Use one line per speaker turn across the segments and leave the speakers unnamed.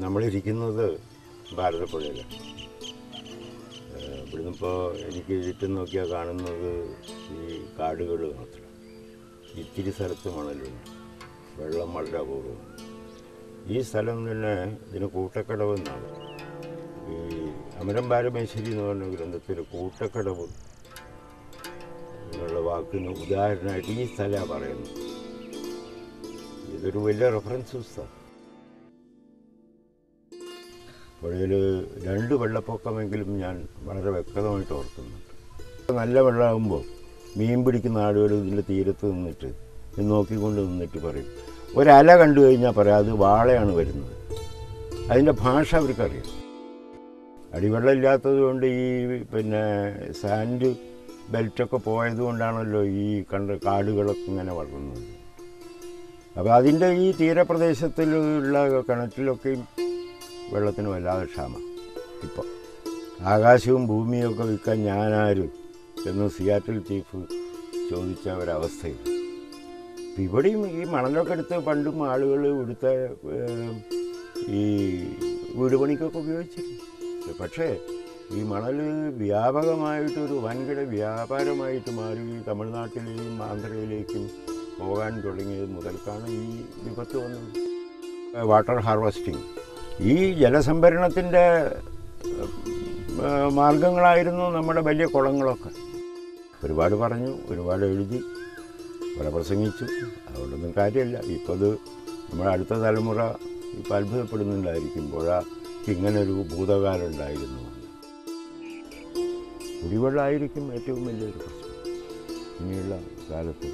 നമ്മളിരിക്കുന്നത് ഭാരതപ്പുഴയിലാണ് ഏഹ് ഇവിടുന്ന് ഇപ്പോൾ എനിക്ക് ചുറ്റും നോക്കിയാൽ കാണുന്നത് ഈ കാടുകൾ മാത്രം ഇത്തിരി സ്ഥലത്ത് മണലുണ്ട് വെള്ളം വളരെ അപൂർവമാണ് ഈ സ്ഥലം തന്നെ ഇതിന് കൂട്ടക്കടവ് എന്നാണ് ഈ അമരം ബാലമേശ്വരി എന്ന് പറഞ്ഞ ഗ്രന്ഥത്തിൽ കൂട്ടക്കടവ് എന്നുള്ള വാക്കിന് ഉദാഹരണമായിട്ട് ഈ സ്ഥലമാണ് പറയുന്നത് ഇതൊരു വലിയ റെഫറൻസ് പുസ്തകം പുഴയിൽ രണ്ട് വെള്ളപ്പൊക്കമെങ്കിലും ഞാൻ വളരെ വ്യക്തമായിട്ട് ഓർക്കുന്നുണ്ട് നല്ല വെള്ളമാകുമ്പോൾ മീൻ പിടിക്കുന്ന ആളുകൾ ഇതിൻ്റെ തീരത്ത് നിന്നിട്ട് ഇത് നോക്കിക്കൊണ്ട് നിന്നിട്ട് പറയും ഒരല കണ്ടു കഴിഞ്ഞാൽ പറയാം അത് വാളയാണ് വരുന്നത് അതിൻ്റെ ഭാഷ അവർക്കറിയാം അടിവെള്ളം ഇല്ലാത്തത് കൊണ്ട് ഈ പിന്നെ സാൻഡ് ബെൽറ്റൊക്കെ പോയത് കൊണ്ടാണല്ലോ ഈ കണ്ട കാടുകളൊക്കെ ഇങ്ങനെ വളർന്നത് അപ്പോൾ അതിൻ്റെ ഈ തീരപ്രദേശത്തിലുള്ള കിണറ്റിലൊക്കെയും വെള്ളത്തിന് വല്ലാതെ ക്ഷാമം ഇപ്പോൾ ആകാശവും ഭൂമിയും ഒക്കെ വിൽക്കാൻ ഞാനാര് എന്ന് സിയാറ്റിൽ ചീഫ് ചോദിച്ച ഒരവസ്ഥയിൽ ഇപ്പം ഇവിടെയും ഈ മണലൊക്കെ എടുത്ത് പണ്ടും ആളുകൾ ഇവിടുത്തെ ഏഹ്, ഈ വീട് പണിക്കൊക്കെ ഉപയോഗിച്ചിരുന്നു പക്ഷേ ഈ മണൽ വ്യാപകമായിട്ടൊരു വൻകിട വ്യാപാരമായിട്ട് മാറി തമിഴ്നാട്ടിലെയും ആന്ധ്രയിലേക്കും പോകാൻ തുടങ്ങിയത് മുതൽക്കാണ് ഈ വിപത്ത് വന്നത് വാട്ടർ ഹാർവസ്റ്റിംഗ് ഈ ജലസംഭരണത്തിൻ്റെ മാർഗങ്ങളായിരുന്നു നമ്മുടെ വലിയ കുളങ്ങളൊക്കെ ഒരുപാട് പറഞ്ഞു ഒരുപാട് എഴുതി കുറെ പ്രസംഗിച്ചു അതുകൊണ്ടൊന്നും കാര്യമില്ല ഇപ്പോൾ അത് നമ്മുടെ അടുത്ത തലമുറ ഇപ്പം അത്ഭുതപ്പെടുന്നുണ്ടായിരിക്കും പുഴ ഇങ്ങനൊരു ഭൂതകാലം ഉണ്ടായിരുന്നു എന്ന്. കുടിവെള്ളമായിരിക്കും ഏറ്റവും വലിയൊരു പ്രശ്നം ഇനിയുള്ള കാലത്ത്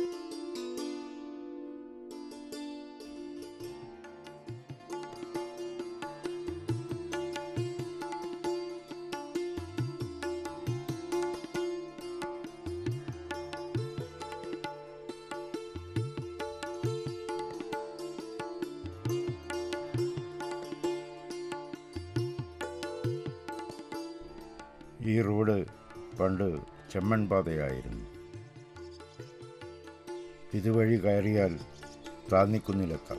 ഈ റോഡ് പണ്ട് ചെമ്മൺ പാതയായിരുന്നു ഇതുവഴി കയറിയാൽ താന്നിക്കുന്നിലെത്താം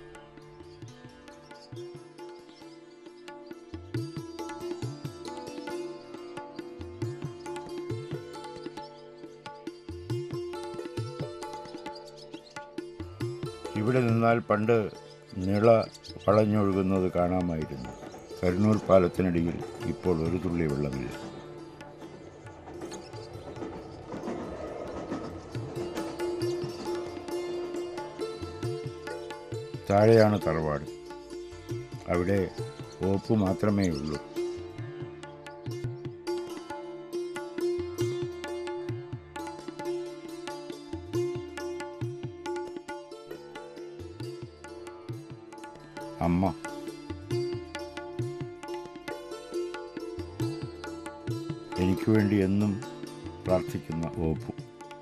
ഇവിടെ നിന്നാൽ പണ്ട് നിള വളഞ്ഞൊഴുകുന്നത് കാണാമായിരുന്നു കരുണൂർ പാലത്തിനടിയിൽ ഇപ്പോൾ ഒരു തുള്ളി വെള്ളമില്ല താഴെയാണ് തറവാട് അവിടെ ഓപ്പ് മാത്രമേ ഉള്ളൂ അമ്മ എനിക്ക് വേണ്ടി എന്നും പ്രാർത്ഥിക്കുന്ന ഓപ്പു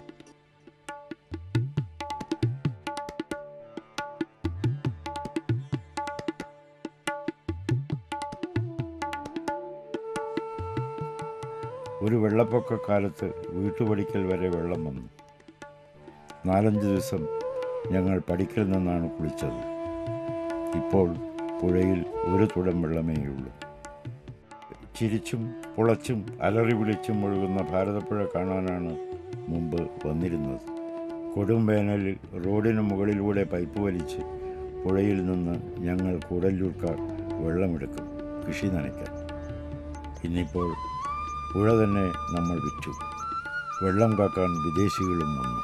ഒരു വെള്ളപ്പൊക്ക കാലത്ത് വീട്ടുപടിക്കൽ വരെ വെള്ളം വന്നു നാലഞ്ച് ദിവസം ഞങ്ങൾ പടിക്കൽ നിന്നാണ് കുളിച്ചത് ഇപ്പോൾ പുഴയിൽ ഒരു തുടം വെള്ളമേയുള്ളൂ ചിരിച്ചും പുളച്ചും അലറി വിളിച്ചും ഒഴുകുന്ന ഭാരതപ്പുഴ കാണാനാണ് മുമ്പ് വന്നിരുന്നത് കൊടും വേനലിൽ റോഡിന് മുകളിലൂടെ പൈപ്പ് വലിച്ച് പുഴയിൽ നിന്ന് ഞങ്ങൾ കൂടല്ലൂർക്കാർ വെള്ളമെടുക്കും കൃഷി നനയ്ക്കാൻ ഇന്നിപ്പോൾ പുഴ തന്നെ നമ്മൾ വിറ്റു വെള്ളം കാക്കാൻ വിദേശികളും വന്നു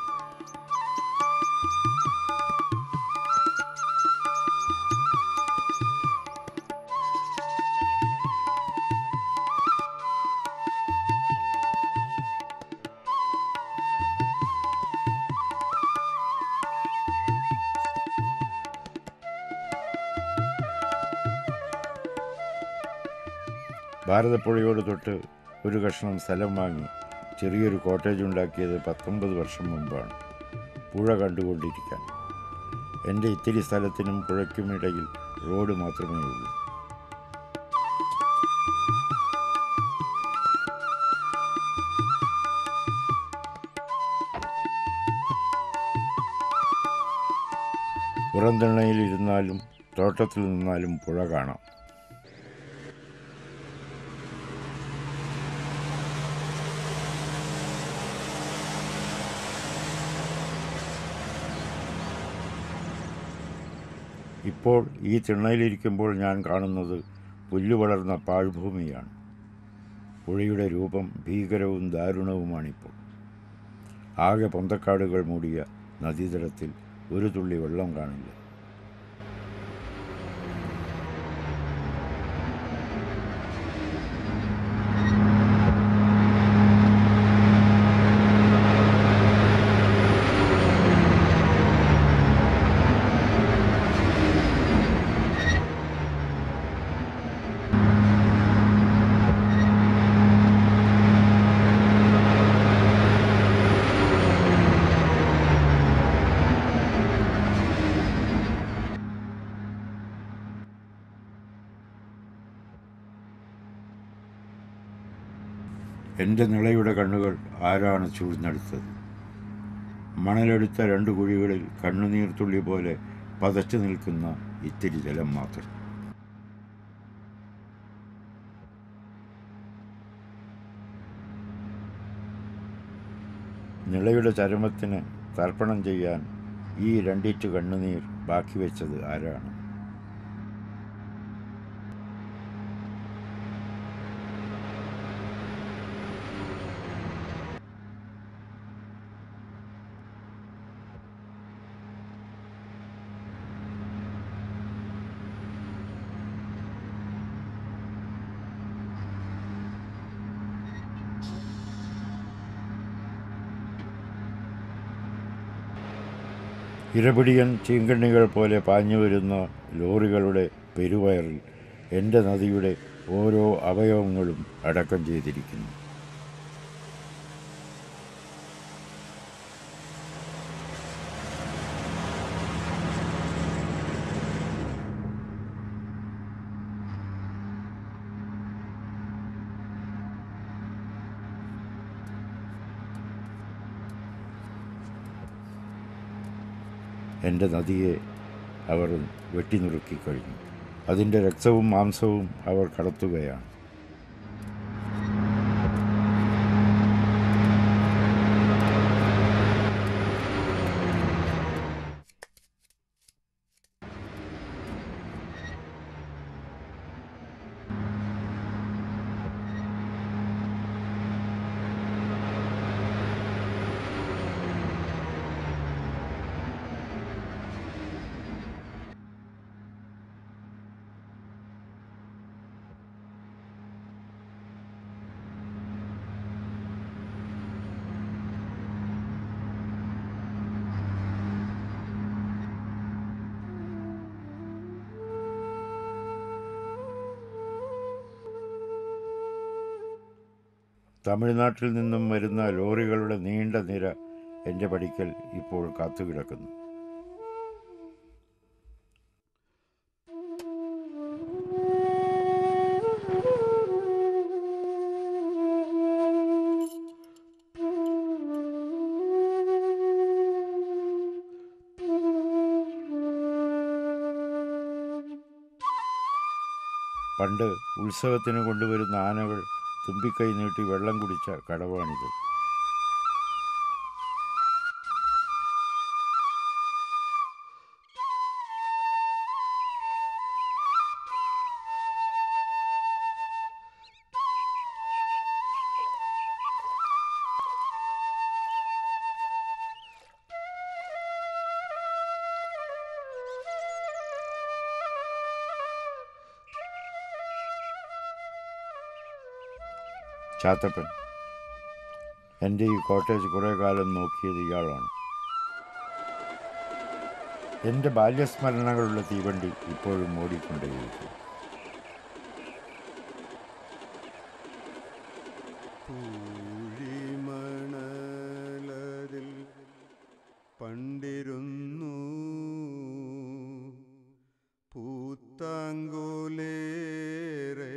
ഭാരതപ്പുഴയോട് തൊട്ട് ഒരു കഷ്ണം സ്ഥലം വാങ്ങി ചെറിയൊരു കോട്ടേജ് ഉണ്ടാക്കിയത് പത്തൊമ്പത് വർഷം മുമ്പാണ് പുഴ കണ്ടുകൊണ്ടിരിക്കാൻ എൻ്റെ ഇത്തിരി സ്ഥലത്തിനും പുഴയ്ക്കും ഇടയിൽ റോഡ് മാത്രമേ ഉള്ളൂ പുറംതിണ്ണയിലിരുന്നാലും തോട്ടത്തിൽ നിന്നാലും പുഴ കാണാം ഇപ്പോൾ ഈ തിണ്ണയിലിരിക്കുമ്പോൾ ഞാൻ കാണുന്നത് പുല്ലു വളർന്ന പാഴ്ഭൂമിയാണ് പുഴയുടെ രൂപം ഭീകരവും ദാരുണവുമാണിപ്പോൾ ആകെ പൊന്തക്കാടുകൾ മൂടിയ നദീതടത്തിൽ ഒരു തുള്ളി വെള്ളം കാണില്ല എൻ്റെ നിളയുടെ കണ്ണുകൾ ആരാണ് ചൂഴ്ന്നെടുത്തത് മണലെടുത്ത രണ്ട് കുഴികളിൽ കണ്ണുനീർത്തുള്ളി പോലെ പതച്ചു നിൽക്കുന്ന ഇത്തിരി ജലം മാത്രം നിളയുടെ ചരമത്തിന് തർപ്പണം ചെയ്യാൻ ഈ രണ്ടിറ്റ് കണ്ണുനീർ ബാക്കി വെച്ചത് ആരാണ് ഇരപിടിയൻ ചീങ്കണ്ണികൾ പോലെ പാഞ്ഞു വരുന്ന ലോറികളുടെ പെരുവയറിൽ എൻ്റെ നദിയുടെ ഓരോ അവയവങ്ങളും അടക്കം ചെയ്തിരിക്കുന്നു എൻ്റെ നദിയെ അവർ വെട്ടിനുറുക്കി കഴിഞ്ഞു അതിൻ്റെ രക്തവും മാംസവും അവർ കടത്തുകയാണ് തമിഴ്നാട്ടിൽ നിന്നും വരുന്ന ലോറികളുടെ നീണ്ട നിര എൻ്റെ പടിക്കൽ ഇപ്പോൾ കാത്തുകിടക്കുന്നു പണ്ട് ഉത്സവത്തിന് കൊണ്ടുവരുന്ന ആനകൾ തുമ്പിക്കൈ നീട്ടി വെള്ളം കുടിച്ച കടവാണിത് ചാത്തപ്പൻ എൻ്റെ ഈ കോട്ടേജ് കുറേ കാലം നോക്കിയത് ഇയാളാണ് എൻ്റെ ബാല്യസ്മരണകളുള്ള തീവണ്ടി ഇപ്പോഴും ഓടിക്കൊണ്ടേയിരിക്കും
പൂഴിമണലതിൽ പണ്ടിരുന്നു പൂത്താങ്കോലേറെ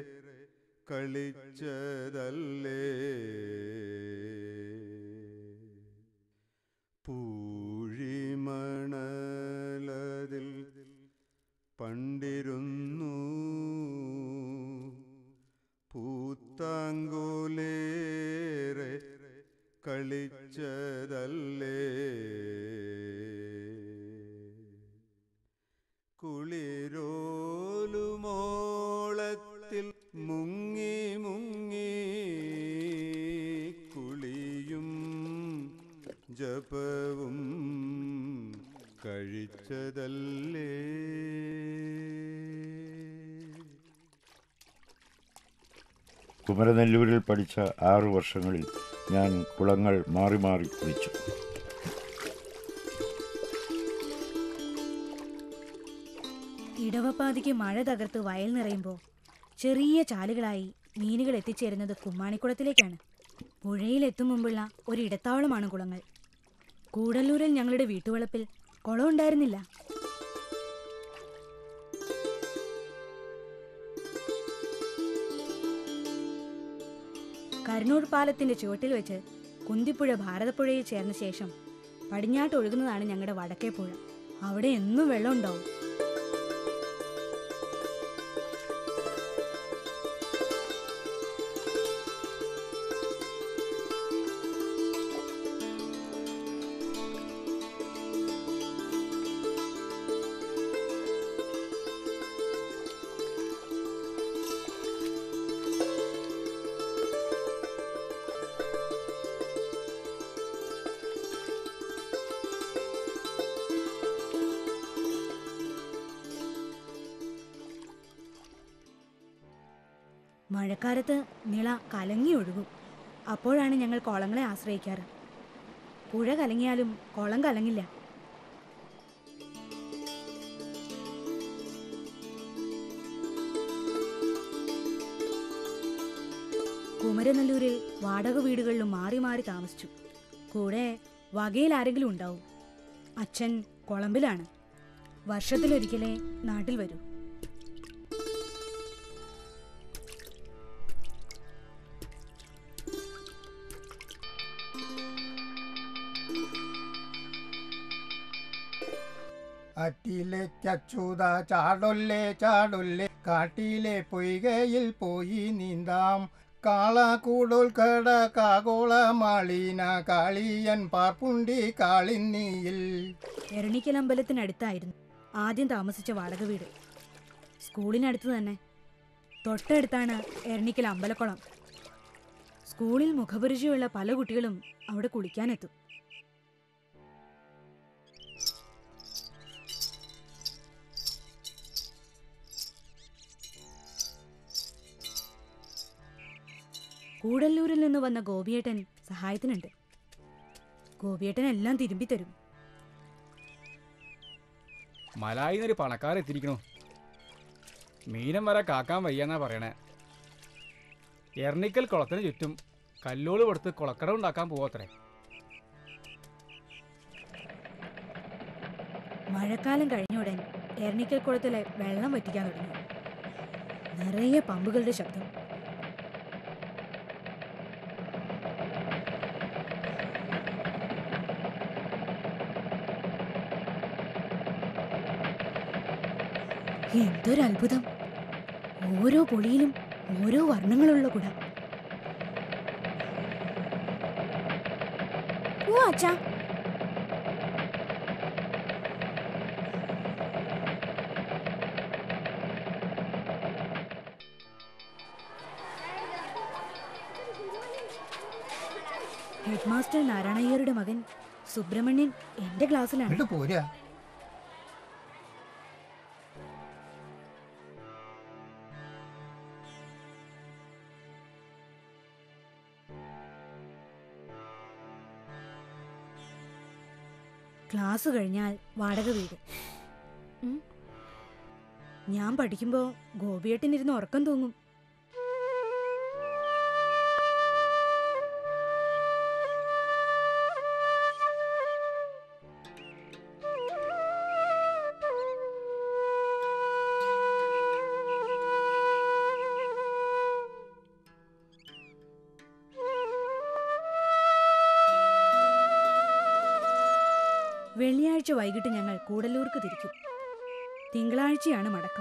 കളിച്ചതല്ലേ പൂഴിമണലതിൽ കണ്ടിരുന്നു പൂത്താങ്കോലേറെ കളിച്ചതല്ലേ കുളിരോലുമോളത്തിൽ മുങ്ങി മുങ്ങി കുളിയും ജപവും കഴിച്ചതല്ലേ
കുമരനെല്ലൂരിൽ പഠിച്ച ആറു വർഷങ്ങളിൽ ഞാൻ കുളങ്ങൾ മാറി മാറി കുളിച്ചു
ഇടവപ്പാതിക്ക് മഴ തകർത്ത് വയൽ നിറയുമ്പോൾ ചെറിയ ചാലുകളായി മീനുകൾ എത്തിച്ചേരുന്നത് കുമ്മാണിക്കുളത്തിലേക്കാണ് പുഴയിലെത്തും മുമ്പുള്ള ഒരു ഇടത്താവളമാണ് കുളങ്ങൾ കൂടല്ലൂരിൽ ഞങ്ങളുടെ വീട്ടുവളപ്പിൽ കുളം ഉണ്ടായിരുന്നില്ല കരുണൂർ പാലത്തിന്റെ ചുവട്ടിൽ വെച്ച് കുന്തിപ്പുഴ ഭാരതപ്പുഴയിൽ ചേർന്ന ശേഷം പടിഞ്ഞാട്ട് ഒഴുകുന്നതാണ് ഞങ്ങളുടെ വടക്കേ പുഴ അവിടെ എന്നും വെള്ളം ഉണ്ടാവും മഴക്കാലത്ത് നിള കലങ്ങി ഒഴുകും അപ്പോഴാണ് ഞങ്ങൾ കുളങ്ങളെ ആശ്രയിക്കാറ് പുഴ കലങ്ങിയാലും കുളം കലങ്ങില്ല കുമരനെല്ലൂരിൽ വാടക വീടുകളിലും മാറി മാറി താമസിച്ചു കൂടെ വകയിൽ ആരെങ്കിലും ഉണ്ടാവും അച്ഛൻ കൊളമ്പിലാണ് വർഷത്തിലൊരിക്കലേ നാട്ടിൽ വരൂ
അറ്റിലെ ചച്ചൂത ചാടൊല്ലേ ചാടൊല്ലേ കാട്ടിലെ പൊയ്കയിൽ പോയി നീന്താം കാളകൂടോൽ കട കാകോള മാളിന കാളിയൻ പാർപ്പുണ്ടി കാളിന്നിയിൽ
എരണിക്കൽ അമ്പലത്തിനടുത്തായിരുന്നു ആദ്യം താമസിച്ച വാടക വീട് സ്കൂളിനടുത്ത് തന്നെ തൊട്ടടുത്താണ് എരണിക്കൽ അമ്പലക്കുളം സ്കൂളിൽ മുഖപരിചയമുള്ള പല കുട്ടികളും അവിടെ കുളിക്കാനെത്തും കൂടല്ലൂരിൽ നിന്ന് വന്ന ഗോപിയേട്ടൻ സഹായത്തിനുണ്ട് ഗോപിയേട്ടൻ എല്ലാം തിരുമ്പിത്തരും
മലായിന്നൊരു പണക്കാരൻ എത്തിയിരിക്കണു മീനം വരെ കാക്കാൻ വയ്യാന്നാ പറയണേ എർണിക്കൽ കുളത്തിന് ചുറ്റും കല്ലോട് കൊടുത്ത് കുളക്കട ഉണ്ടാക്കാൻ പോവത്രേ
മഴക്കാലം കഴിഞ്ഞ ഉടൻ എർണിക്കൽ കുളത്തിലെ വെള്ളം വറ്റിക്കാൻ തുടങ്ങി നിറയെ പമ്പുകളുടെ ശബ്ദം എന്തൊരു അത്ഭുതം ഓരോ പൊളിയിലും ഓരോ വർണ്ണങ്ങളുള്ള കുട ഓ അച്ഛാ ഹെഡ് മാസ്റ്റർ നാരായണയ്യരുടെ മകൻ സുബ്രഹ്മണ്യൻ എന്റെ ക്ലാസ്സിലാണ്
എന്നിട്ട് പോരാ
ക്ലാസ് കഴിഞ്ഞാൽ വാടക വീട് ഉം. ഞാൻ പഠിക്കുമ്പോ ഗോപിയേട്ടനിരുന്ന് ഉറക്കം തൂങ്ങും വെള്ളിയാഴ്ച വൈകിട്ട് ഞങ്ങൾ കൂടല്ലൂർക്ക് തിരിക്കും തിങ്കളാഴ്ചയാണ് മടക്കം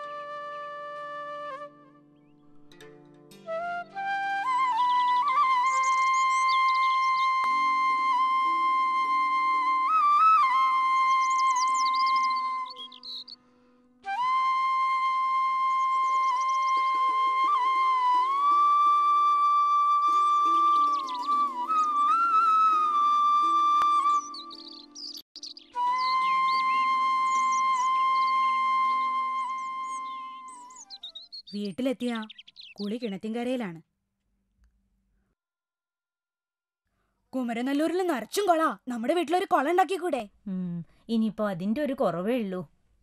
വീട്ടിലെത്തിയ കുളി കിണറ്റിൻകരയിലാണ് കുമരനല്ലൂരിൽ നിറച്ചും കൊള നമ്മുടെ വീട്ടിലൊരു കൊള ഉണ്ടാക്കിക്കൂടെ
ഉം, ഇനിയിപ്പോ അതിന്റെ ഒരു കുറവേ ഉള്ളൂ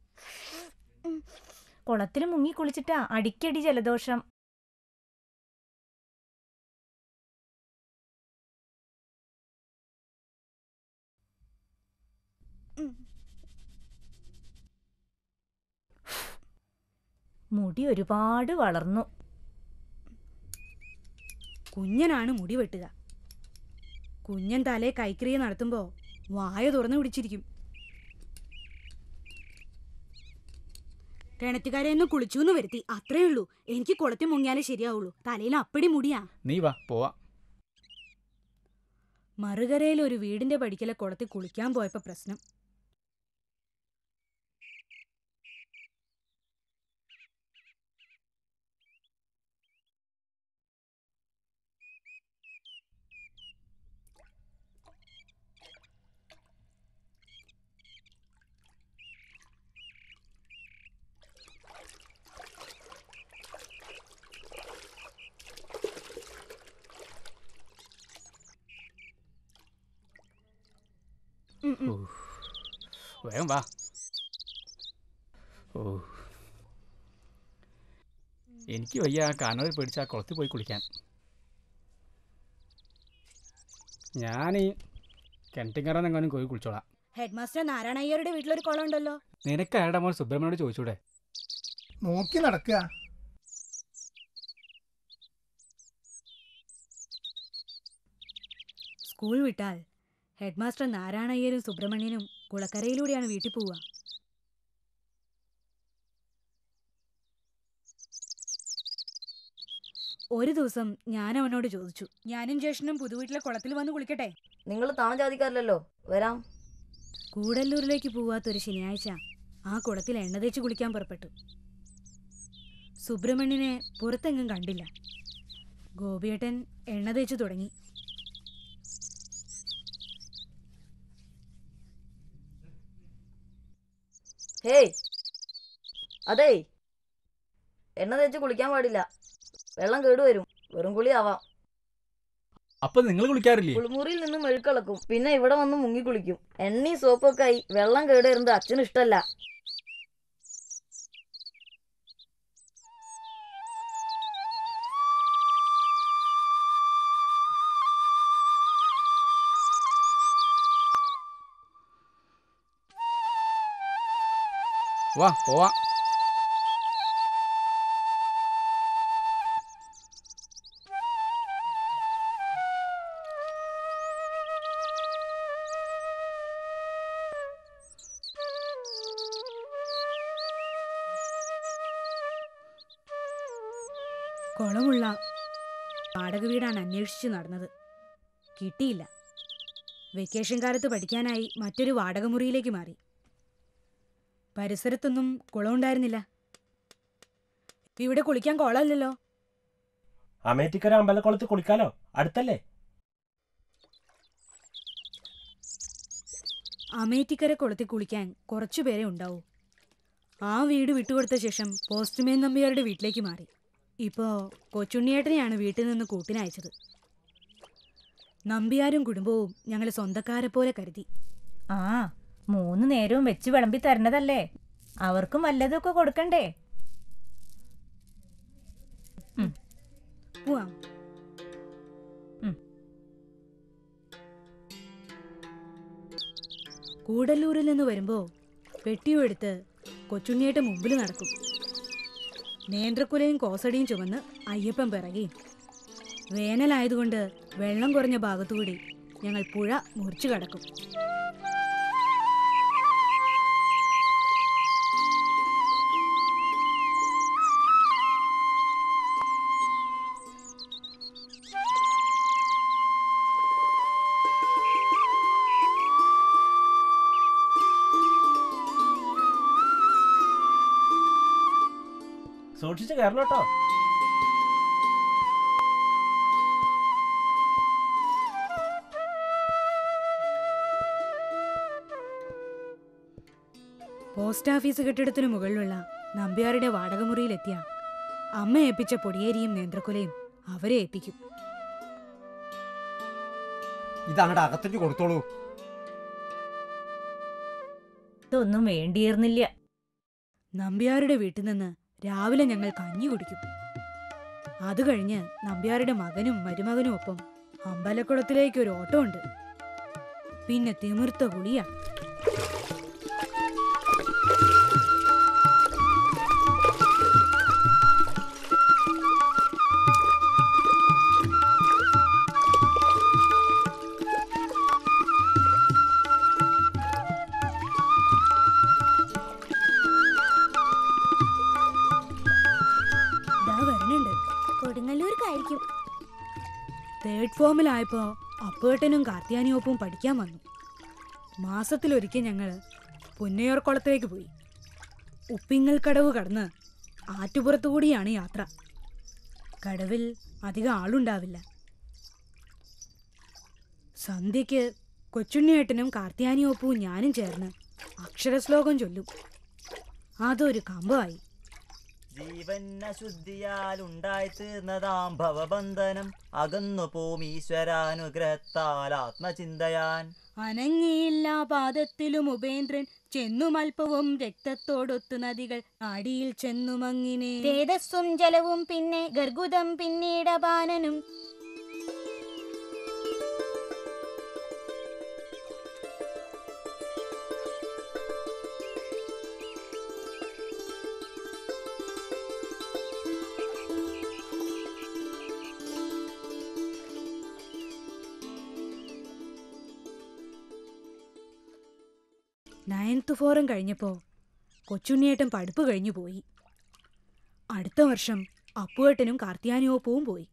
കുളത്തിൽ മുങ്ങി കുളിച്ചിട്ടാ അടിക്കടി ജലദോഷം മുടി ഒരുപാട് വളർന്നു
കുഞ്ഞനാണ് മുടി വെട്ടുക കുഞ്ഞൻ തലേ കൈക്രിയ നടത്തുമ്പോ വായ തുറന്നു പിടിച്ചിരിക്കും കിണറ്റുകാരെയൊന്ന് കുളിച്ചു എന്ന് വരുത്തി അത്രേ ഉള്ളൂ എനിക്ക് കുളത്തിൽ മുങ്ങിയാലേ ശരിയാവുള്ളൂ തലയിൽ അപ്പടി മുടിയാ
നീ വാ പോവാ
മറുകരയിൽ ഒരു വീടിന്റെ പടിക്കലെ കുളത്തിൽ കുളിക്കാൻ പോയപ്പോ പ്രശ്നം ഉം, ഉം.
വേഗം വാ ഓ എനിക്ക് വയ്യ ആ കാനോയിൽ പേടിച്ച് ആ കുളത്തിൽ പോയി കുളിക്കാൻ ഞാൻ ഈ കിണറ്റിങ്കറന്നെങ്ങാനും പോയി കുളിച്ചോളാം
ഹെഡ് മാസ്റ്റർ നാരായണ അയ്യരുടെ വീട്ടിലൊരു കുളം ഉണ്ടല്ലോ
നിനക്ക് അയാളുടെ മോൻ സുബ്രഹ്മണ്യോട് ചോദിച്ചൂടെ
നോക്കി നടക്കുക
സ്കൂൾ വിട്ടാൽ ഹെഡ് മാസ്റ്റർ നാരായണ അയ്യരും സുബ്രഹ്മണ്യനും കുളക്കരയിലൂടെയാണ് വീട്ടിൽ പോവുക ഒരു ദിവസം ഞാൻ അവനോട് ചോദിച്ചു ഞാനും ജ്യേഷ്ഠനും പുതുവീട്ടിലെ കുളത്തിൽ വന്ന് കുളിക്കട്ടെ
നിങ്ങൾ താണ ജാതിക്കാരല്ലോ വരാം
കൂടല്ലൂരിലേക്ക് പോവാത്തൊരു ശനിയാഴ്ച ആ കുളത്തിൽ എണ്ണ തേച്ച് കുളിക്കാൻ പുറപ്പെട്ടു സുബ്രഹ്മണ്യനെ പുറത്തെങ്ങും കണ്ടില്ല ഗോപിയേട്ടൻ എണ്ണ തേച്ച് തുടങ്ങി
ഹേയ് അതേ എണ്ണ തേച്ച് കുളിക്കാൻ പാടില്ല വെള്ളം കേടുവരും വെറും കുളിയാവാം
അപ്പൊ നിങ്ങൾ കുളിക്കാറില്ലേ
കുളിമുറിയിൽ നിന്ന് മെഴുക്കളക്കും പിന്നെ ഇവിടെ വന്ന് മുങ്ങി കുളിക്കും എണ്ണയും സോപ്പൊക്കെ ആയി വെള്ളം കേടുവരുന്നത് അച്ഛന് ഇഷ്ടല്ല
വാ പോവാ
കുളമുള്ള വാടക വീടാണ് അന്വേഷിച്ച് നടന്നത് കിട്ടിയില്ല വെക്കേഷൻ കാലത്ത് പഠിക്കാനായി മറ്റൊരു വാടക മുറിയിലേക്ക് മാറി പരിസരത്തൊന്നും കുളമുണ്ടായിരുന്നില്ല ഇവിടെ കുളിക്കാൻ കുളമില്ലല്ലോ
അമേറ്റിക്കര അമ്പലക്കുളത്ത് കുളിക്കാലോ അടുത്തല്ലേ
അമേറ്റിക്കര കുളത്തിൽ കുളിക്കാൻ കുറച്ചു പേരെ ഉണ്ടാവൂ ആ വീട് വിട്ടുകൊടുത്ത ശേഷം പോസ്റ്റ്മേൻ നമ്പ്യാരുടെ വീട്ടിലേക്ക് മാറി ഇപ്പോ കൊച്ചുണ്ണിയേട്ടനെയാണ് വീട്ടിൽ നിന്ന് കൂട്ടിനയച്ചത് നമ്പ്യാരും കുടുംബവും ഞങ്ങളെ സ്വന്തക്കാരെ പോലെ കരുതി
ആ മൂന്ന് നേരവും വെച്ച് വിളമ്പി തരണതല്ലേ അവർക്കും വല്ലതൊക്കെ കൊടുക്കണ്ടേ
പോവാം
ഉം.
കൂടല്ലൂരിൽ നിന്ന് വരുമ്പോ പെട്ടിയും എടുത്ത് കൊച്ചുണ്ണിയേട്ട മുമ്പിൽ നടക്കും നേന്ത്രക്കുലയും കോസടിയും ചുമന്ന് അയ്യപ്പൻ പിറകെയും വേനലായതുകൊണ്ട് വെള്ളം കുറഞ്ഞ ഭാഗത്തുകൂടി ഞങ്ങൾ പുഴ മുറിച്ചു കടക്കും
സൂക്ഷിച്ച് കയറണം കേട്ടോ
പോസ്റ്റ് ഓഫീസ് കെട്ടിടത്തിനു മുകളിലുള്ള നമ്പ്യാരുടെ വാടകമുറിയിലെത്തിയ അമ്മ ഏൽപ്പിച്ച പൊടിയേരിയും നേന്ത്രക്കുലയും അവരെ ഏൽപ്പിക്കും
ഇതങ്ങടെ അകത്തേക്ക് കൊടുത്തോളൂ
ഇതൊന്നും വേണ്ടിയിരുന്നില്ല
നമ്പ്യാരുടെ വീട്ടിൽ നിന്ന് രാവിലെ ഞങ്ങൾ കഞ്ഞി കുടിക്കും അത് കഴിഞ്ഞ് നമ്പ്യാരുടെ മകനും മരുമകനും ഒപ്പം അമ്പലക്കുളത്തിലേക്ക് ഒരു ഓട്ടോ ഉണ്ട് പിന്നെ തിമിർത്ത കുളിയാ ദാ വരണുണ്ട്
കൊടുങ്ങല്ലൂർക്കായിരിക്കും
തേർഡ് ഫോമിലായപ്പോ അപ്പേട്ടനും കാർത്തിയാനിയൊപ്പവും പഠിക്കാൻ വന്നു മാസത്തിലൊരിക്കൽ ഞങ്ങൾ പുന്നയൂർ കുളത്തിലേക്ക് പോയി ഉപ്പിങ്ങൽ കടവ് കടന്ന് ആറ്റുപുറത്തു കൂടിയാണ് യാത്ര കടവിൽ അധികം ആളുണ്ടാവില്ല സന്ധ്യയ്ക്ക് കൊച്ചുണ്ണിയേട്ടനും കാർത്തിയാനിയൊപ്പവും ഞാനും ചേർന്ന് അക്ഷരശ്ലോകം ചൊല്ലും അതൊരു കമ്പമായി
ജീവനശുദ്ധിയാൽ ഉണ്ടായിത്തീർന്നതാം ഭവബന്ധനം അകന്നു പോം ഈശ്വരാനുഗ്രഹത്താൽ ആത്മചിന്തയാൻ
അനങ്ങിയില്ല പാദത്തിലും ഉപേന്ദ്രൻ ചെന്നുമൽപ്പവും രക്തത്തോടൊത്തു നദികൾ നാടിയിൽ ചെന്നുമങ്ങിനെ
തേജസ്സും ജലവും പിന്നെ ഗർഗുദം പിന്നീട് അപാനനും
നയൻത്ത് ഫോറും കഴിഞ്ഞപ്പോ കൊച്ചുണ്ണിയേട്ടൻ പഠിപ്പ് കഴിഞ്ഞു പോയി അടുത്ത വർഷം അപ്പുവേട്ടനും കാർത്തിയാനിയോപ്പവും പോയി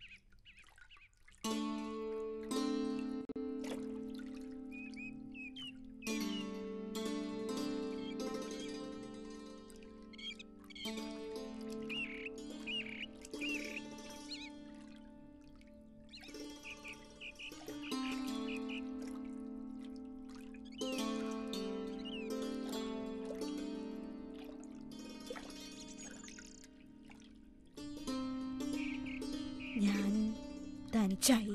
ഞാൻ തനിച്ചായി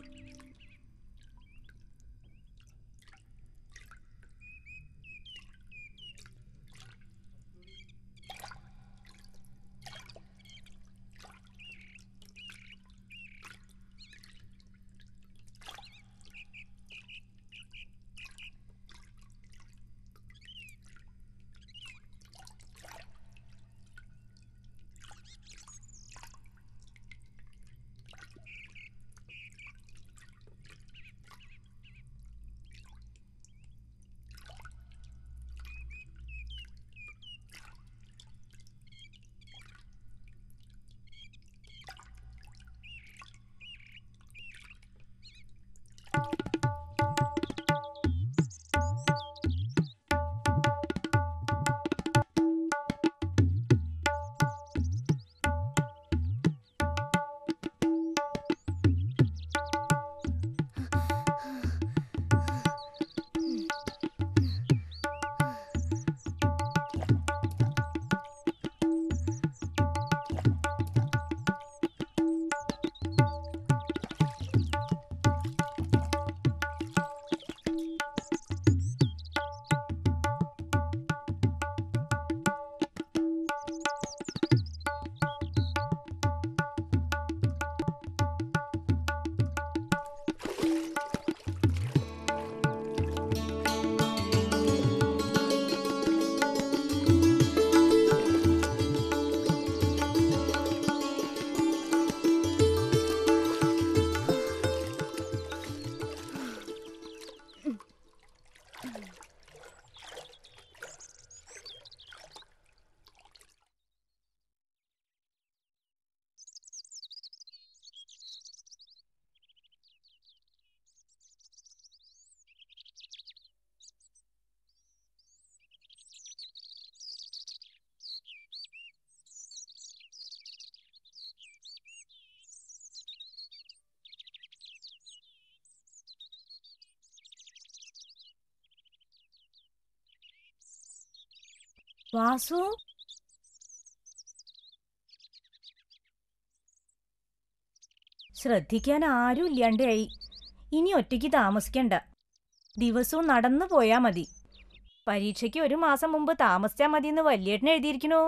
വാസു ശ്രദ്ധിക്കാൻ ആരും ഇല്ലാണ്ടായി ഇനി ഒറ്റയ്ക്ക് താമസിക്കണ്ട ദിവസവും നടന്നു പോയാ മതി പരീക്ഷയ്ക്ക് ഒരു മാസം മുമ്പ് താമസിച്ചാ മതിയെന്ന് വല്യേട്ടൻ എഴുതിയിരിക്കണോ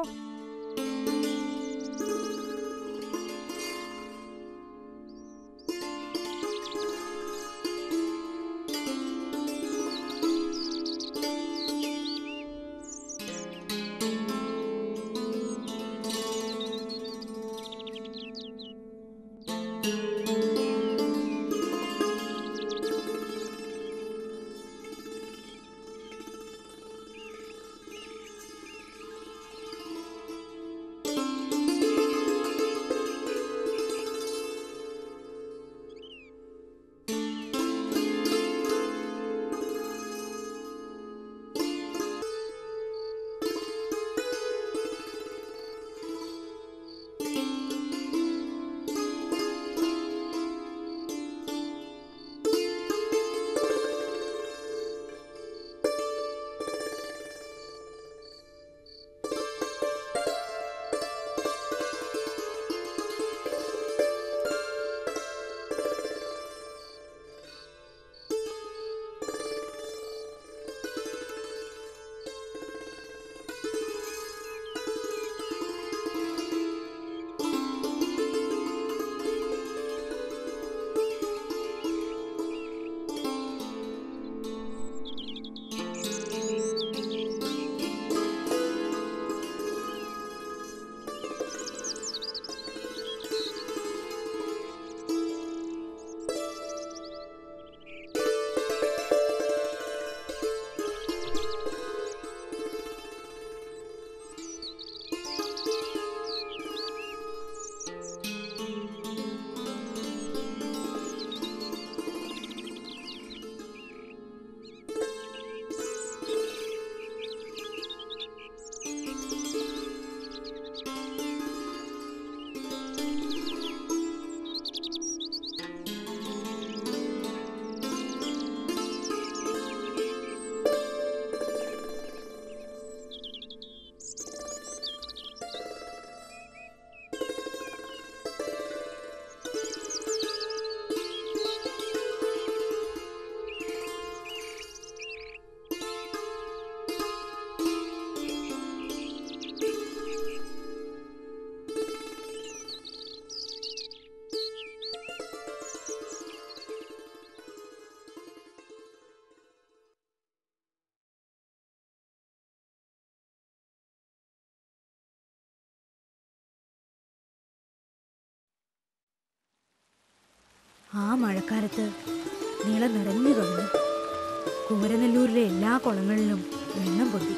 ആ മഴക്കാലത്ത് നീള നിറഞ്ഞു കഴിഞ്ഞു കുമരനെല്ലൂരിലെ എല്ലാ കുളങ്ങളിലും വെള്ളം പൊന്തി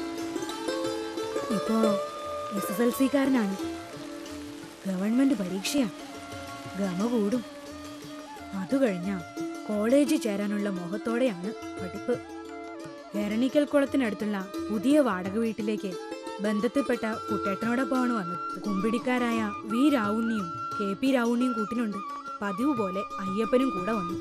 ഇപ്പോ എസ് എസ് എൽ സിക്കാരനാണ് ഗവൺമെന്റ് പരീക്ഷയാണ് ഗമ കൂടും അത് കഴിഞ്ഞാ കോളേജിൽ ചേരാനുള്ള മോഹത്തോടെയാണ് പഠിപ്പ് എരണിക്കൽ കുളത്തിനടുത്തുള്ള പുതിയ വാടക വീട്ടിലേക്ക് ബന്ധത്തിൽപ്പെട്ട കുട്ടേട്ടനോടൊപ്പമാണ് വന്നത് കുമ്പിടിക്കാരായ വി രാവുണ്ണിയും കെ പി രാവുണ്ണിയും കൂട്ടിനുണ്ട് പതിവ് പോലെ അയ്യപ്പനും കൂടെ വന്നു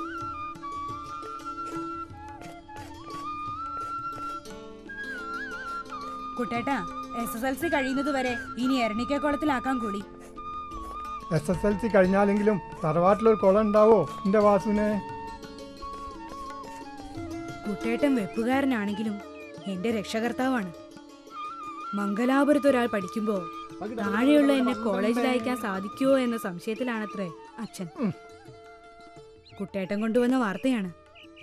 കുട്ടേട്ടാ എസ് എസ് എൽ സി കഴിയുന്നത് വരെ ഇനി എരണിക്കൽ കുളത്തിലാക്കാൻ കൂടി
എസ് എസ് എൽ സി കഴിഞ്ഞാലെങ്കിലും തറവാട്ടിലൊരു കുളം ഉണ്ടാവോ എന്റെ വാസുവിനെ
കുട്ടേട്ടൻ വെപ്പുകാരനാണെങ്കിലും എന്റെ രക്ഷകർത്താവാണ് മംഗലാപുരത്ത് ഒരാൾ പഠിക്കുമ്പോ താഴെയുള്ള എന്നെ കോളേജിൽ അയക്കാൻ സാധിക്കുമോ എന്ന സംശയത്തിലാണത്രേ അച്ഛൻ കുട്ടേട്ടൻ കൊണ്ടുവന്ന വാർത്തയാണ്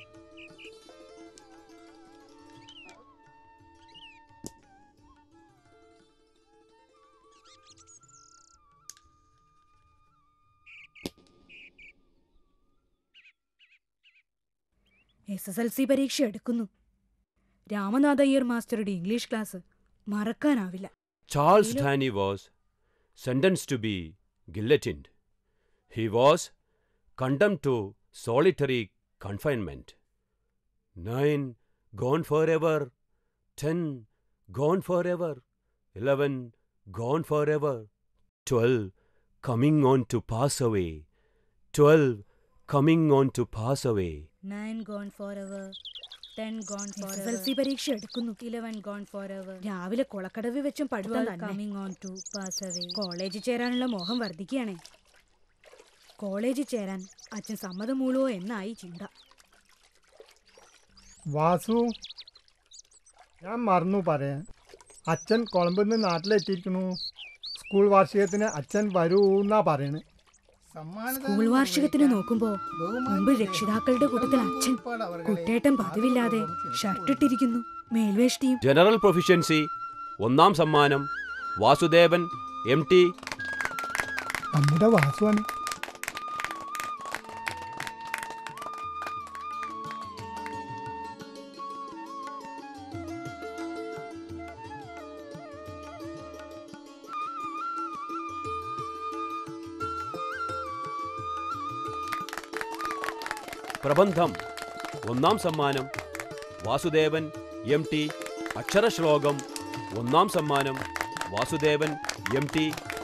എസ് എസ് എൽ സി പരീക്ഷ എടുക്കുന്നു രാമനാഥ അയ്യർ മാസ്റ്ററുടെ ഇംഗ്ലീഷ് ക്ലാസ് മറക്കാനാവില്ല
Charles
Hello.
Taney was sentenced to be guillotined. He was condemned to solitary confinement. Nine gone forever. Ten gone forever. Eleven gone forever. Twelve coming on to pass away. Twelve coming on to pass away.
Nine gone forever ten gone for S L C പരീക്ഷ എടുക്കുന്നു Eleven gone for ever രാവിലെ കൊളക്കടവ് വെച്ചും പഠിത്തം coming on to pass away കോളേജിൽ ചേരാനുള്ള മോഹം വർദ്ധിക്കുകയാണേ കോളേജിൽ ചേരാൻ അച്ഛൻ സമ്മതം മൂളുവോ എന്നായി ചിന്ത
വാസു ഞാൻ മറന്നു പറയാൻ അച്ഛൻ കൊളമ്പിൽ നിന്ന് നാട്ടിലെത്തിയിരിക്കണു സ്കൂൾ വാർഷികത്തിന് അച്ഛൻ വരൂ എന്നാ പറയണത്
സ്കൂൾ വാർഷികത്തിന് നോക്കുമ്പോ മുമ്പ് രക്ഷിതാക്കളുടെ കൂട്ടത്തിൽ അച്ഛൻ കുട്ടേട്ടൻ പതിവില്ലാതെ ഷർട്ടിട്ടിരിക്കുന്നു മേൽവേഷ്ടിയും
ജനറൽ പ്രൊഫിഷ്യൻസി ഒന്നാം സമ്മാനം വാസുദേവൻ എം ടി
നമ്മുടെ വാസുവാണ്
പ്രബന്ധം ഒന്നാം സമ്മാനം വാസുദേവൻ എം ടി അക്ഷരശ്ലോകം ഒന്നാം സമ്മാനം Vasudevan M T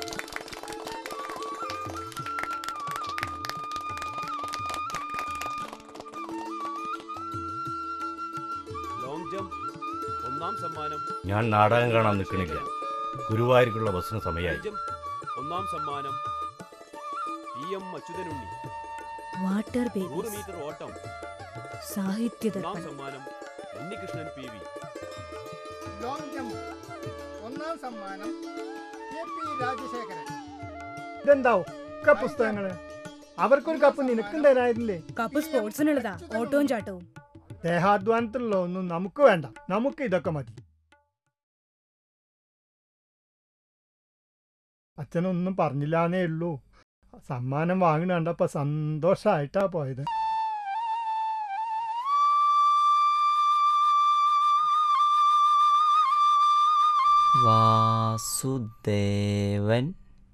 long jump ഒന്നാം സമ്മാനം
ഞാൻ നാടകം കാണാൻ നിൽക്കണില്ല ഗുരുവായൂർക്കുള്ള ബസ്സിന് സമയമായി
ഹൈ ജംപ് ഒന്നാം സമ്മാനം പി എം അച്യുതനുണ്ണി
വാട്ടർ
നൂറ്
ബേബീസ്
മീറ്റർ ഓട്ടം
സാഹിത്യ
ഒന്നാം
ദർപ്പണം
സമ്മാനം Unnikrishnan P V
long jump ഒന്നാം സമ്മാനം കെ പി രാജശേഖരൻ ഇതെന്താവും ഒക്കെ പുസ്തകങ്ങള് അവർക്കൊരു കപ്പ് നിനക്കും തരായിരുന്നില്ലേ
കപ്പ് സ്പോർട്സിനുള്ളതാ ഓട്ടവും ചാട്ടവും
ദേഹാധ്വാനത്തിലുള്ള ഒന്നും നമുക്ക് വേണ്ട നമുക്ക് ഇതൊക്കെ മതി അച്ഛനൊന്നും പറഞ്ഞില്ലാന്നേ ഉള്ളൂ സമ്മാനം വാങ്ങണ കണ്ടപ്പോ സന്തോഷായിട്ടാ പോയത്
വാസുദേവൻ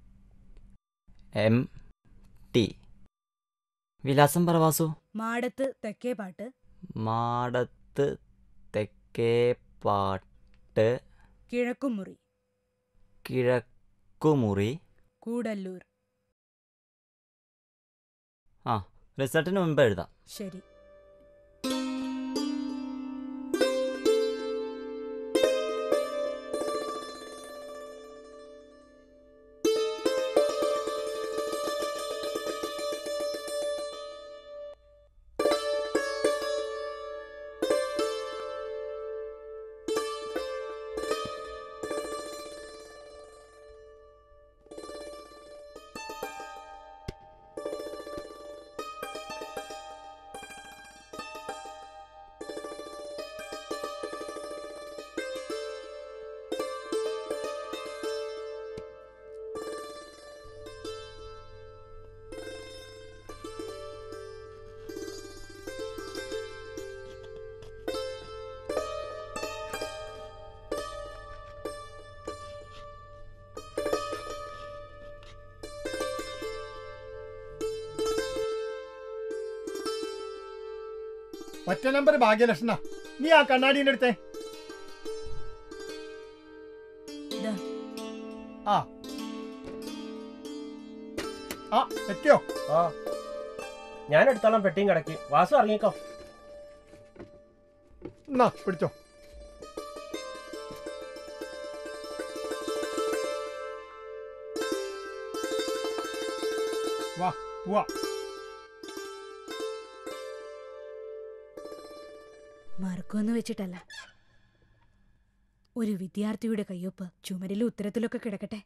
എം ടി വിലാസം പറ വാസു
മാടത്ത് തെക്കേ പാട്ട്
മാടത്ത് തെക്കേപ്പാട്ട്
കിഴക്കുമുറി
കിഴക്കുമുറി
കൂടല്ലൂർ
ആ റിസൾട്ടിന് മുമ്പ് എഴുതാം
ശരി
ഒറ്റ നമ്പർ ഭാഗ്യലക്ഷണ നീ ആ കണ്ണാടീൻ്റെ അടുത്തേ
ഇതാ.
ആ ആ എത്തിയോ
ആ ഞാൻ എടുത്തോളാം പെട്ടിയും കിടക്കി വാസു ഇറങ്ങിക്കോ
എന്നാ പിടിച്ചോ വാ പോവാ
മറക്കുമെന്ന് വെച്ചിട്ടല്ല ഒരു വിദ്യാർത്ഥിയുടെ കയ്യൊപ്പ് ചുമരിലും ഉത്തരത്തിലൊക്കെ കിടക്കട്ടെ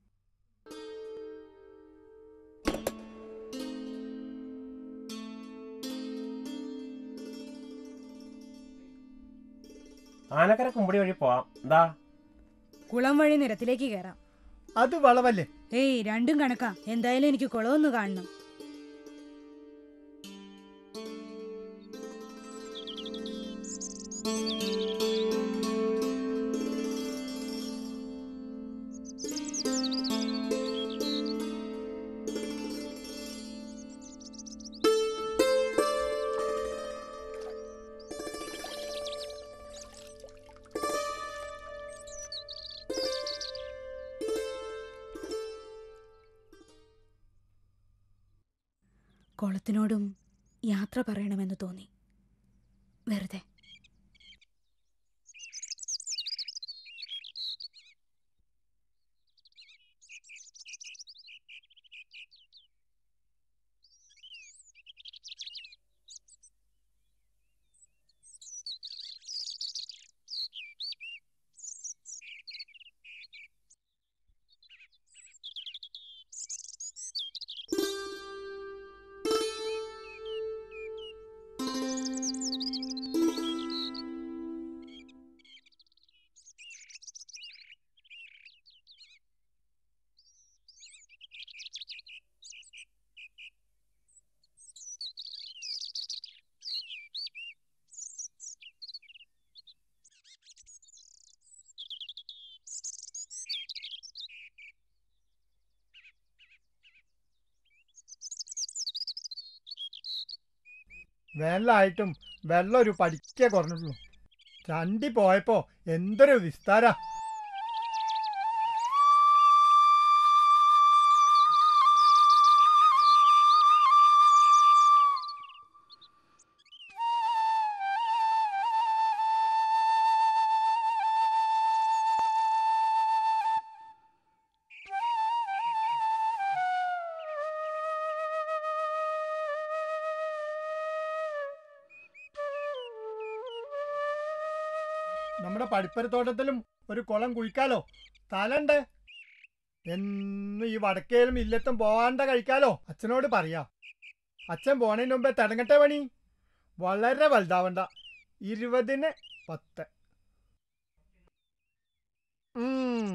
ആനക്കര കുമ്പടി വഴി പോവാം എന്താ
കുളം വഴി നിരത്തിലേക്ക് കയറാം
അത് വളവല്ലേ
ഏയ് രണ്ടും കണക്കാ എന്തായാലും എനിക്ക് കുളമൊന്ന് കാണണം കുളത്തിനോടും യാത്ര പറയണമെന്ന് തോന്നി വെറുതെ
വേനലായിട്ടും വെള്ളം ഒരു പഠിക്കേ കുറഞ്ഞിട്ടുള്ളൂ ചണ്ടി പോയപ്പോ എന്തൊരു വിസ്താര നമ്മുടെ പടിപ്പരത്തോട്ടത്തിലും ഒരു കുളം കുഴിക്കാലോ സ്ഥലണ്ട് എന്ന് ഈ വടക്കേലും ഇല്ലത്തും പോവാണ്ട കഴിക്കാലോ അച്ഛനോട് പറയാ അച്ഛൻ പോണതിന് മുമ്പേ തിടങ്ങട്ടെ പണി വളരെ വലുതാവണ്ട ഇരുപതിന് പത്ത് ഉം.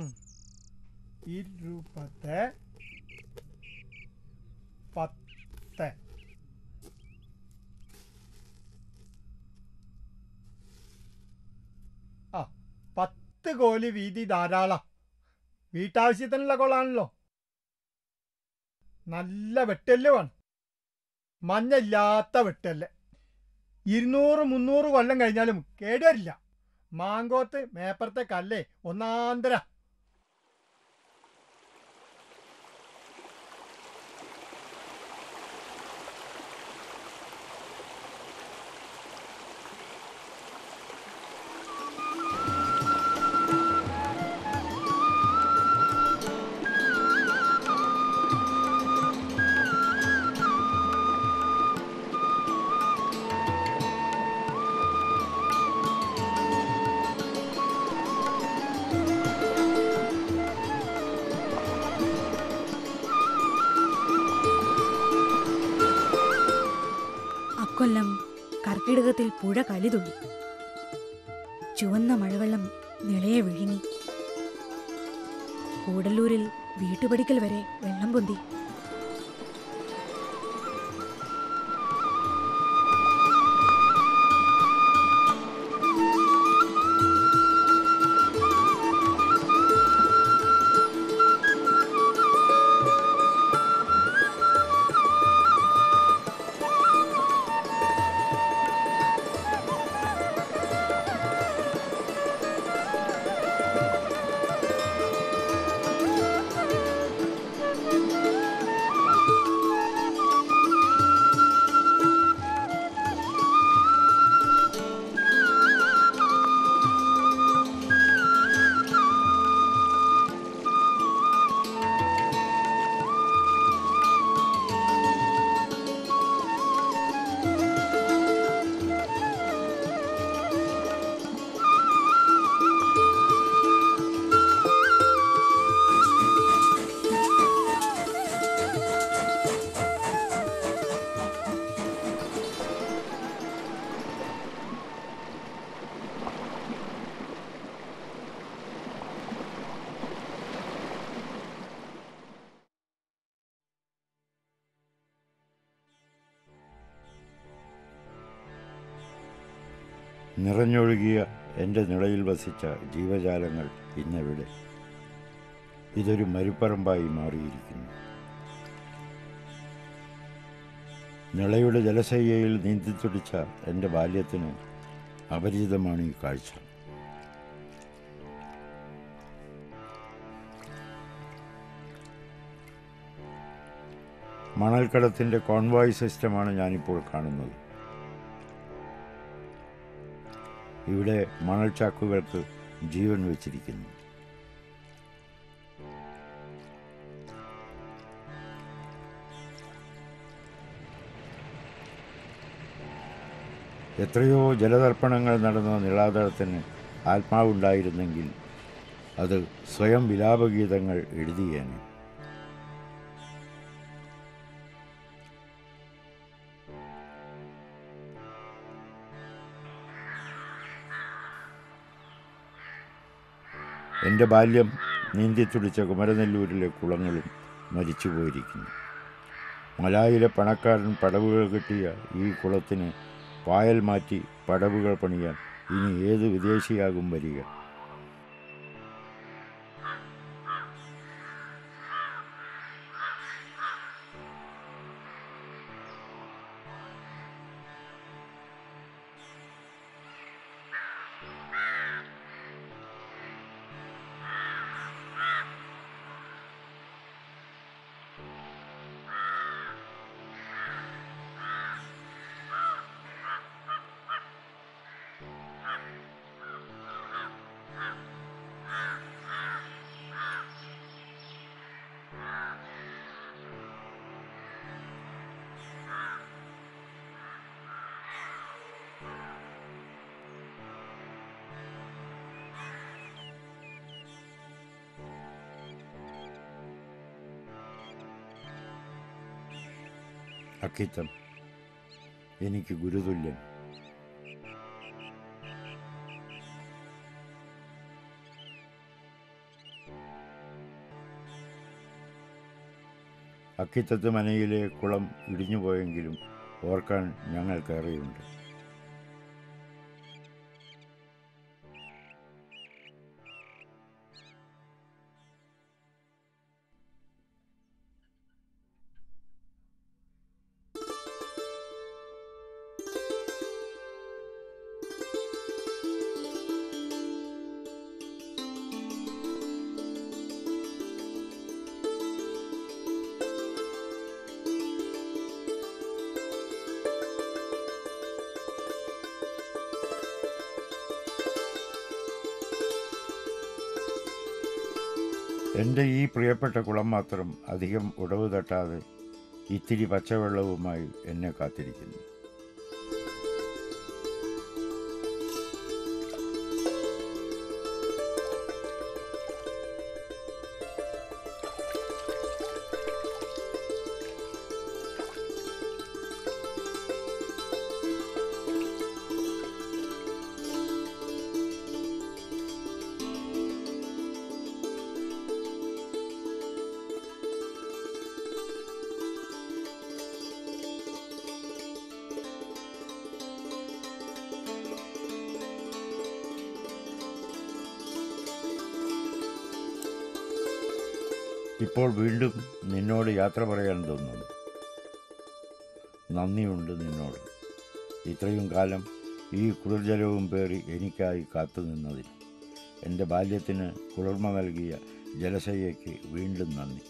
ഇരുപത് പത്ത് ആ പത്ത് കോലി വീതി ധാരാളം വീട്ടാവശ്യത്തിനുള്ള കുളമാണല്ലോ നല്ല വെട്ടല് വേണം മഞ്ഞില്ലാത്ത വെട്ടല് ഇരുന്നൂറ് മുന്നൂറ് കൊല്ലം കഴിഞ്ഞാലും കേടുവരില്ല മാങ്കോത്ത് മേപ്പറത്തെ കല്ലേ ഒന്നാന്തര
അക്കൊല്ലം കർക്കിടകത്തിൽ പുഴ കലിതുള്ളി ചുവന്ന മഴവെള്ളം നിളയെ വിഴുങ്ങി കൂടല്ലൂരിൽ വീട്ടുപടിക്കൽ വരെ വെള്ളം പൊന്തി
നിറഞ്ഞൊഴുകിയ എൻ്റെ നിളയിൽ വസിച്ച ജീവജാലങ്ങൾ ഇന്നെവിടെ ഇതൊരു മരുപ്പറമ്പായി മാറിയിരിക്കുന്നു നിളയുടെ ജലശയ്യയിൽ നീന്തിത്തുടിച്ച എൻ്റെ ബാല്യത്തിന് അപരിചിതമാണ് ഈ കാഴ്ച മണൽക്കടത്തിൻ്റെ കോൺവായ് സിസ്റ്റമാണ് ഞാനിപ്പോൾ കാണുന്നത് ഇവിടെ മണൽച്ചാക്കുകൾക്ക് ജീവൻ വച്ചിരിക്കുന്നു എത്രയോ ജലതർപ്പണങ്ങൾ നടന്ന നിളാതളത്തിന് ആത്മാവുണ്ടായിരുന്നെങ്കിൽ അത് സ്വയം വിലാപഗീതങ്ങൾ എഴുതിയേനെ എൻ്റെ ബാല്യം നീന്തിത്തുടിച്ച കുമരനെല്ലൂരിലെ കുളങ്ങളും മരിച്ചുപോയിരിക്കുന്നു മലായിലെ പണക്കാരൻ പടവുകൾ കിട്ടിയ ഈ കുളത്തിന് പായൽ മാറ്റി പടവുകൾ പണിയാൻ ഇനി ഏത് വിദേശിയാകും വരിക അക്കിത്തം എനിക്ക് ഗുരുതുല്യൻ അക്കിത്തത്ത് മനയിലെ കുളം ഇടിഞ്ഞു പോയെങ്കിലും ഓർക്കാൻ ഞങ്ങൾക്കേറെയുണ്ട് എൻ്റെ ഈ പ്രിയപ്പെട്ട കുളം മാത്രം അധികം ഉടവ് തട്ടാതെ ഇത്തിരി പച്ചവെള്ളവുമായി എന്നെ കാത്തിരിക്കുന്നു ഇപ്പോൾ വീണ്ടും നിന്നോട് യാത്ര പറയാൻ തോന്നുന്നു നന്ദിയുണ്ട് നിന്നോട് ഇത്രയും കാലം ഈ കുളിർജലവും പേറി എനിക്കായി കാത്തുനിന്നതിന് എൻ്റെ ബാല്യത്തിന് കുളിർമ നൽകിയ ജലശയ്യയ്ക്ക് വീണ്ടും നന്ദി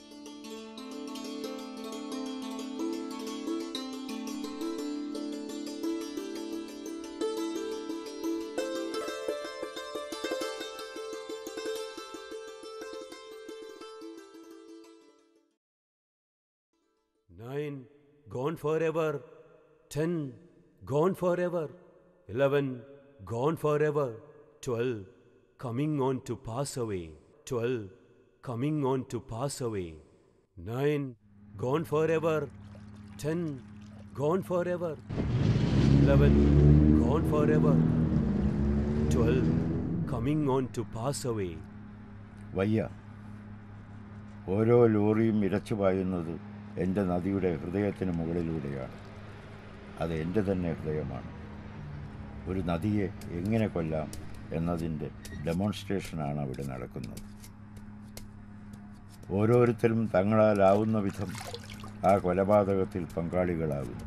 Nine, gone forever. Ten, gone forever. Eleven, gone forever. Twelve, coming on to pass away. Twelve, coming on to pass away. Nine, gone forever. Ten, gone forever. Eleven, gone forever. Twelve, coming on to pass away.
വയ്യ ഓരോ ലോറിയും ഇരച്ചു പായുന്നത് എൻ്റെ നദിയുടെ ഹൃദയത്തിന് മുകളിലൂടെയാണ് അത് എൻ്റെ തന്നെ ഹൃദയമാണ് ഒരു നദിയെ എങ്ങനെ കൊല്ലാം എന്നതിൻ്റെ ഡെമോൺസ്ട്രേഷനാണ് അവിടെ നടക്കുന്നത് ഓരോരുത്തരും തങ്ങളാലാവുന്ന വിധം ആ കൊലപാതകത്തിൽ പങ്കാളികളാകുന്നു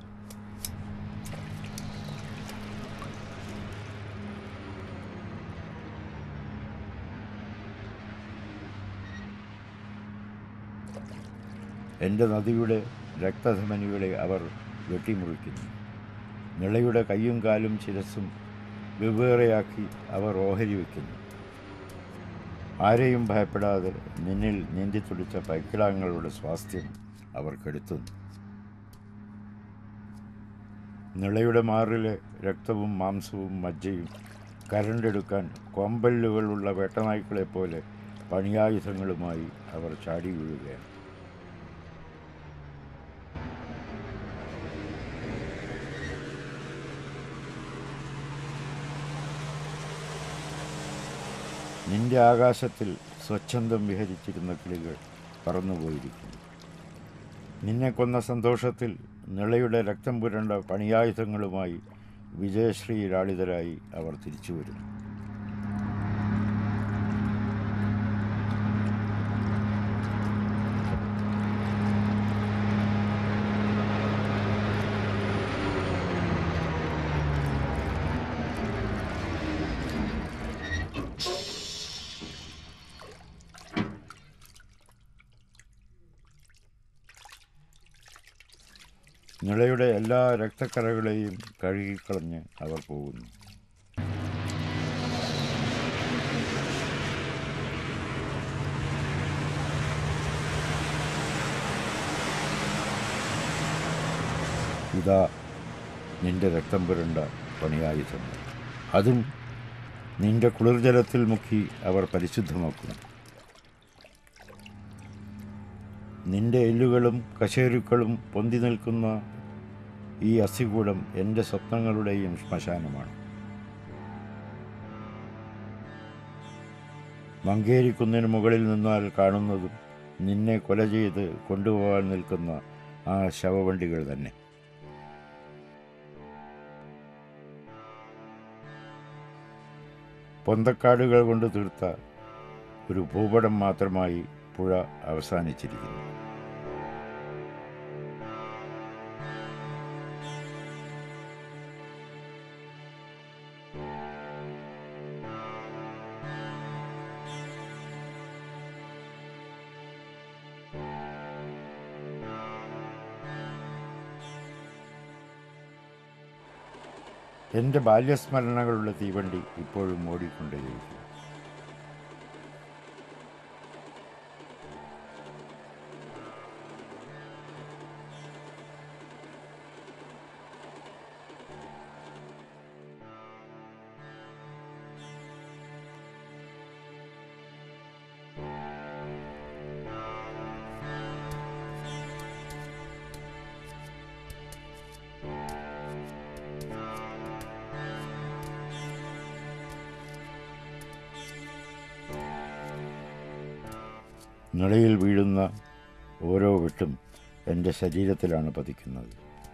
എൻ്റെ നദിയുടെ രക്തധമനികളെ അവർ വെട്ടിമുറിക്കുന്നു നിളയുടെ കയ്യും കാലും ശിരസും വെവ്വേറെയാക്കി അവർ ഓഹരി വയ്ക്കുന്നു ആരെയും ഭയപ്പെടാതെ നിന്നിൽ നീന്തിത്തുടിച്ച പൈക്കിടാങ്ങളുടെ സ്വാസ്ഥ്യം അവർ കെടുത്തുന്നു നിളയുടെ മാറിലെ രക്തവും മാംസവും മജ്ജയും കരണ്ടെടുക്കാൻ കൊമ്പല്ലുകളുള്ള വേട്ടനായ്ക്കളെപ്പോലെ പണിയായുധങ്ങളുമായി അവർ ചാടി വീഴുകയാണ് നിന്റെ ആകാശത്തിൽ സ്വച്ഛന്തം വിഹരിച്ചിരുന്ന കിളികൾ പറന്നുപോയിരിക്കുന്നു നിന്നെ കൊന്ന സന്തോഷത്തിൽ നിളയുടെ രക്തം പുരണ്ട പണിയായുധങ്ങളുമായി വിജയശ്രീ ലാളിതരായി അവർ തിരിച്ചു വരുന്നു നിളയുടെ എല്ലാ രക്തക്കറകളെയും കഴുകിക്കളഞ്ഞ് അവർ പോകുന്നു ഇതാ നിന്റെ രക്തം പുരണ്ട പണിയായുധം അതും നിന്റെ കുളിർജലത്തിൽ മുക്കി അവർ പരിശുദ്ധമാക്കുന്നു നിന്റെ എല്ലുകളും കശേരുക്കളും പൊന്തി നിൽക്കുന്ന ഈ അസ്ഥികൂടം എൻ്റെ സ്വപ്നങ്ങളുടെയും ശ്മശാനമാണ് മങ്കേരിക്കുന്നിന് മുകളിൽ നിന്നാൽ കാണുന്നതും നിന്നെ കൊല ചെയ്ത് കൊണ്ടുപോകാൻ നിൽക്കുന്ന ആ ശവവണ്ടികൾ തന്നെ പൊന്തക്കാടുകൾ കൊണ്ട് തീർത്ത ഒരു ഭൂപടം മാത്രമായി പുഴ അവസാനിച്ചിരിക്കുന്നു എൻ്റെ ബാല്യസ്മരണകളുള്ള തീവണ്ടി ഇപ്പോഴും ഓടിക്കൊണ്ടേയിരിക്കും നിളയിൽ വീഴുന്ന ഓരോ വെട്ടും എൻ്റെ ശരീരത്തിലാണ് പതിക്കുന്നത്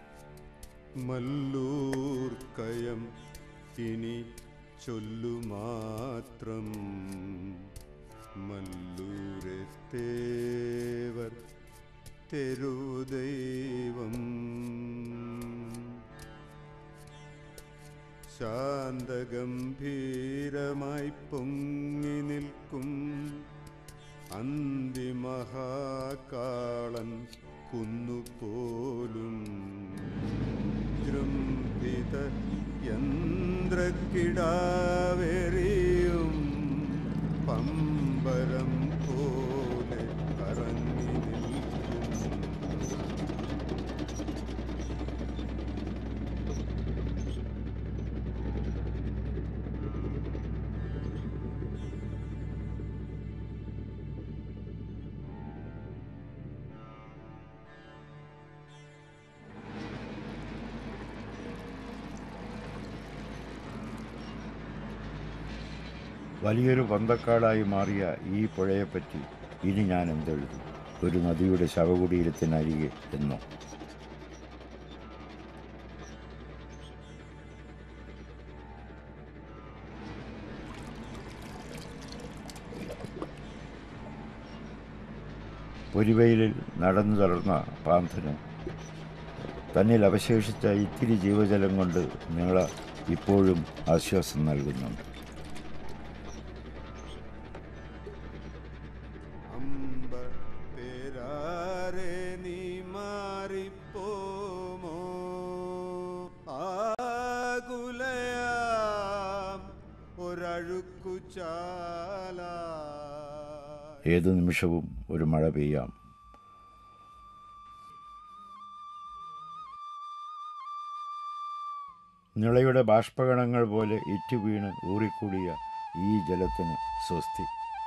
മല്ലൂർ കയം ഇനി ചൊല്ലുമാത്രം മല്ലൂരെത്തേവർ തെരുദൈവം ശാന്തഗംഭീരമായി പൊങ്ങി നിൽക്കും അന്തിമഹാകാളൻ കുന്നുപോലും ജൃംഭിത യന്ത്രക്കിടാവെറിയും പമ്പരം പോലെ കറങ്ങി നിൽക്കും
വലിയൊരു പന്തക്കാടായി മാറിയ ഈ പുഴയെപ്പറ്റി ഇനി ഞാൻ എന്തെഴുതും ഒരു നദിയുടെ ശവകുടീരത്തിനരികെ എന്നോ പൊരിവെയിലിൽ നടന്നു തളർന്ന പാന്തന് തന്നിൽ അവശേഷിച്ച ഇത്തിരി ജീവജലം കൊണ്ട് നീള ഇപ്പോഴും ആശ്വാസം നൽകുന്നുണ്ട്
അമ്പ പേരാരെ നീ മാറിപ്പോമോ ആകുലയാം ഒരഴുക്കു ചാല
ഏതു നിമിഷവും ഒരു മഴ പെയ്യാം നിളയുടെ ബാഷ്പകണങ്ങൾ പോലെ ഇറ്റുവീണ് ഊറിക്കൂടിയ ഈ ജലത്തിന് സ്വസ്തി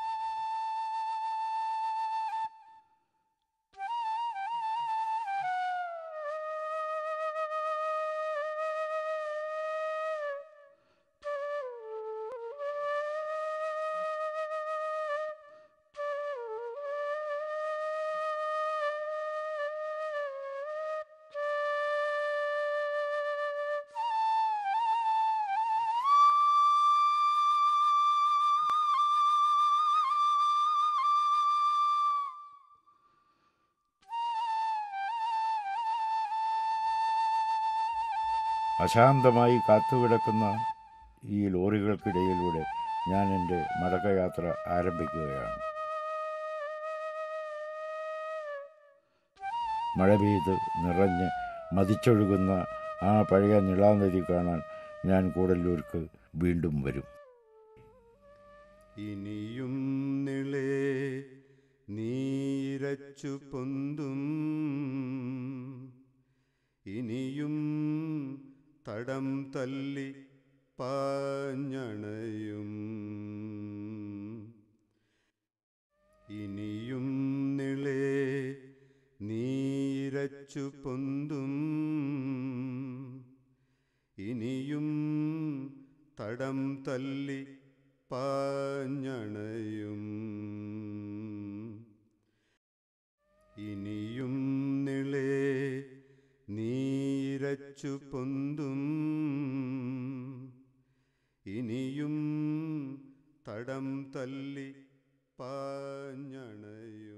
അശാന്തമായി കാത്തുകിടക്കുന്ന ഈ ലോറികൾക്കിടയിലൂടെ ഞാൻ എൻ്റെ മടക്കയാത്ര ആരംഭിക്കുകയാണ് മഴ പെയ്ത് നിറഞ്ഞ് മതിച്ചൊഴുകുന്ന ആ പഴയ നിളാനദി കാണാൻ ഞാൻ കൂടല്ലൂർക്ക് വീണ്ടും വരും
ഇനിയും നിളേ നീരച്ചു പൊന്തും ഇനിയും തടം തല്ലി പാഞ്ഞണയും ഇനിയും നിളേ നീരച്ചു പൊന്തും ഇനിയും തടം തല്ലി പാഞ്ഞണയും ഇനിയും നിളേ നീരച്ചു പൊന്തും ഇനിയും തടം തല്ലി പാഞ്ഞണയും